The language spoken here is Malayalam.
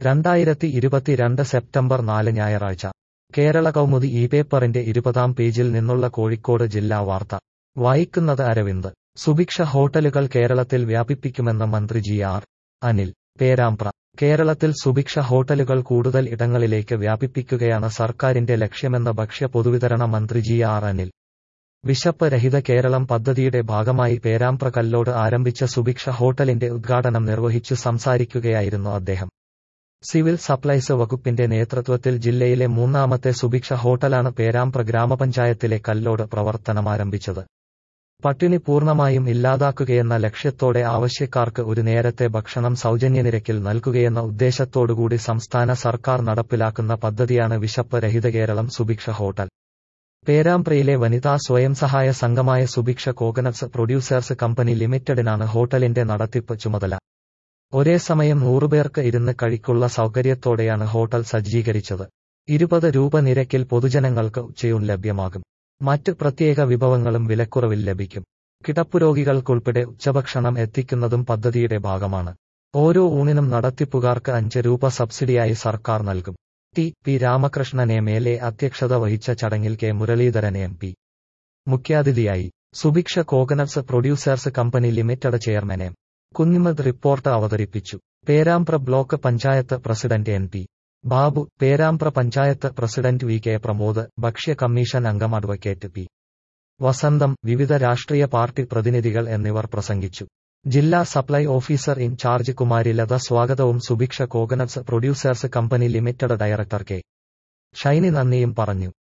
രണ്ടായിരത്തി ഇരുപത്തിരണ്ട് സെപ്റ്റംബർ നാല് ഞായറാഴ്ച കേരള കൗമുദി ഈ പേപ്പറിന്റെ ഇരുപതാം പേജിൽ നിന്നുള്ള കോഴിക്കോട് ജില്ലാ വാർത്ത വായിക്കുന്നത് അരവിന്ദ് സുഭിക്ഷ ഹോട്ടലുകൾ കേരളത്തിൽ വ്യാപിപ്പിക്കുമെന്ന് മന്ത്രി ജി ആർ അനിൽ പേരാമ്പ്ര കേരളത്തിൽ സുഭിക്ഷ ഹോട്ടലുകൾ കൂടുതൽ ഇടങ്ങളിലേക്ക് വ്യാപിപ്പിക്കുകയാണ് സർക്കാരിന്റെ ലക്ഷ്യമെന്ന് ഭക്ഷ്യ പൊതുവിതരണ മന്ത്രി ജി ആർ അനിൽ വിശപ്പ് രഹിത കേരളം പദ്ധതിയുടെ ഭാഗമായി പേരാമ്പ്ര കല്ലോട് ആരംഭിച്ച സുഭിക്ഷ ഹോട്ടലിന്റെ ഉദ്ഘാടനം നിർവഹിച്ചു സംസാരിക്കുകയായിരുന്നു അദ്ദേഹം സിവിൽ സപ്ലൈസ് വകുപ്പിന്റെ നേതൃത്വത്തിൽ ജില്ലയിലെ മൂന്നാമത്തെ സുഭിക്ഷ ഹോട്ടലാണ് പേരാമ്പ്ര ഗ്രാമപഞ്ചായത്തിലെ കല്ലോട് പ്രവർത്തനമാരംഭിച്ചത് പട്ടിണി പൂർണ്ണമായും ഇല്ലാതാക്കുകയെന്ന ലക്ഷ്യത്തോടെ ആവശ്യക്കാർക്ക് ഒരു നേരത്തെ ഭക്ഷണം സൗജന്യനിരക്കിൽ നൽകുകയെന്ന ഉദ്ദേശത്തോടുകൂടി സംസ്ഥാന സർക്കാർ നടപ്പിലാക്കുന്ന പദ്ധതിയാണ് വിശപ്പ് രഹിത കേരളം സുഭിക്ഷ ഹോട്ടൽ പേരാമ്പ്രയിലെ വനിതാ സ്വയം സഹായ സംഘമായ സുഭിക്ഷ കോക്കനട്സ് പ്രൊഡ്യൂസേഴ്സ് കമ്പനി ലിമിറ്റഡിനാണ് ഹോട്ടലിന്റെ നടത്തിപ്പ് ചുമതല ഒരേ സമയം നൂറുപേർക്ക് ഇരുന്ന് കഴിക്കുള്ള സൗകര്യത്തോടെയാണ് ഹോട്ടൽ സജ്ജീകരിച്ചത് ഇരുപത് രൂപ നിരക്കിൽ പൊതുജനങ്ങൾക്ക് ഉച്ചയൂൺ ലഭ്യമാകും മറ്റ് പ്രത്യേക വിഭവങ്ങളും വിലക്കുറവിൽ ലഭിക്കും കിടപ്പുരോഗികൾക്കുൾപ്പെടെ ഉച്ചഭക്ഷണം എത്തിക്കുന്നതും പദ്ധതിയുടെ ഭാഗമാണ് ഓരോ ഊണിനും നടത്തിപ്പുകാർക്ക് അഞ്ച് രൂപ സബ്സിഡിയായി സർക്കാർ നൽകും T P Ramakrishnan M L A അധ്യക്ഷത വഹിച്ച ചടങ്ങിൽ കെ മുരളീധരൻ എം പി മുഖ്യാതിഥിയായി Subhiksha coconuts producers company limited chairman M Kunhimath report അവതരിപ്പിച്ചു Perambra block panchayat president N P Babu Perambra panchayat president V K Pramod ഭക്ഷ്യ കമ്മീഷൻ അംഗം അഡ്വക്കേറ്റ് പി വസന്തം വിവിധ രാഷ്ട്രീയ പാർട്ടി പ്രതിനിധികൾ എന്നിവർ പ്രസംഗിച്ചു ജില്ലാ supply officer in charge Kumari Latha സ്വാഗതവും Subhiksha coconuts producers company limited director K Shiny നന്ദിയും പറഞ്ഞു